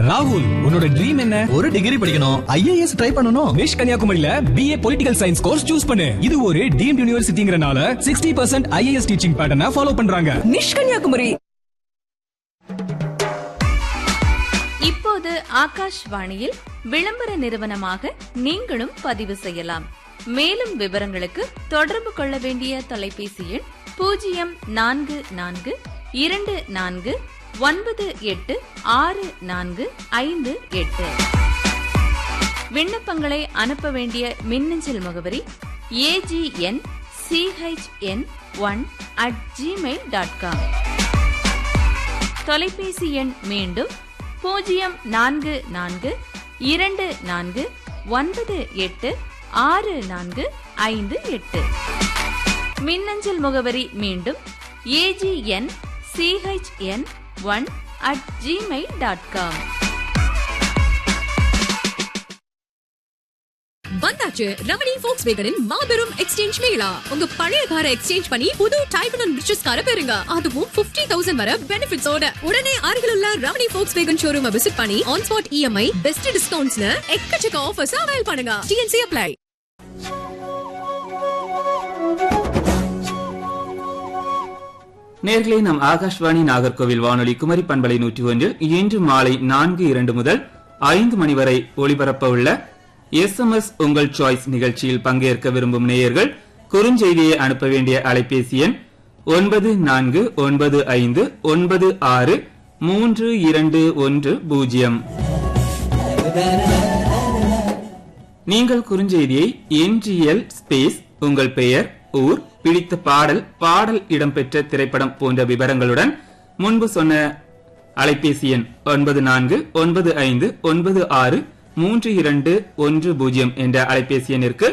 ராகுல் உன்னோட ட்ரீம் என்ன ஒரு டிகிரி படிக்கணும் ஐஏஎஸ் ட்ரை பண்ணணும் விஷ் கன்னியாகுமரியில BA political science course choose பண்ணு இது ஒரு டீம்ட் யூனிவர்சிட்டிங்கறனால சிக்ஸ்டி பர்சன்ட் ஐஏஎஸ் டீச்சிங் பேட்டர்னை ஃபாலோ பண்றாங்க நிஷ் கன்னியாகுமரி இப்போது ஆகாஷ்வாணியில் விளம்பர நிறுவனமாக நீங்களும் பதிவு செய்யலாம் மேலும் விவரங்களுக்கு தொடர்பு கொள்ள வேண்டிய தொலைபேசி எண் பூஜ்ஜியம் நான்கு நான்கு இரண்டு நான்கு ஒன்பது எட்டு ஆறு நான்கு ஐந்து எட்டு விண்ணப்பங்களை அனுப்ப வேண்டிய மின்னஞ்சல் முகவரி AGN CHN one at gmail dot com தொலைபேசி எண் மீண்டும் பூஜ்ஜியம் நான்கு நான்கு இரண்டு நான்கு ஒன்பது எட்டு ஆறு நான்கு ஐந்து எட்டு மின்னஞ்சல் முகவரி மீண்டும் AGN CHN one at gmail dot com வந்தாச்சு ரமணி ஃபோக்ஸ் வேகனின் மாபெரும் எக்ஸ்சேஞ்ச் மேளா உங்க பழைய காரை எக்ஸ்சேஞ்ச் பண்ணி புது டைப் அண்ட் ரிச்சஸ் காரை பெறுங்க அதுவும் 50000 தௌசண்ட் வர பெனிஃபிட்ஸோட உடனே அருகில் உள்ள Ramani Volkswagen showroom visit பண்ணி ஆன் ஸ்பாட் இஎம்ஐ பெஸ்ட் டிஸ்கவுண்ட்ஸ்னு எக்கச்சக்க ஆஃபர்ஸ் அவைல் பண்ணுங்க டிஎன்சி அப்ளை நேர்களே நம் ஆகாஷ்வாணி நாகர்கோவில் வானொலி குமரி பண்பலை நூற்றி ஒன்றில் இன்று மாலை நான்கு இரண்டு முதல் ஐந்து மணி வரை ஒளிபரப்ப உள்ள எஸ் எம் எஸ் உங்கள் சாய்ஸ் நிகழ்ச்சியில் பங்கேற்க விரும்பும் நேயர்கள் குறுஞ்செய்தியை அனுப்ப வேண்டிய அலைபேசி எண் ஒன்பது நான்கு ஒன்பது ஐந்து ஒன்பது ஆறு மூன்று இரண்டு ஒன்று பூஜ்ஜியம் நீங்கள் குறுஞ்செய்தியை என்ஜிஎல் ஸ்பேஸ் உங்கள் பெயர் ஊர் பிடித்த பாடல் பாடல் இடம்பெற்ற திரைப்படம் போன்ற விவரங்களுடன் முன்பு சொன்ன அலைபேசி எண் ஒன்பது நான்கு ஒன்பது ஐந்து ஒன்பது ஆறு மூன்று இரண்டு ஒன்று பூஜ்ஜியம் என்ற அலைபேசி எண்ணிற்கு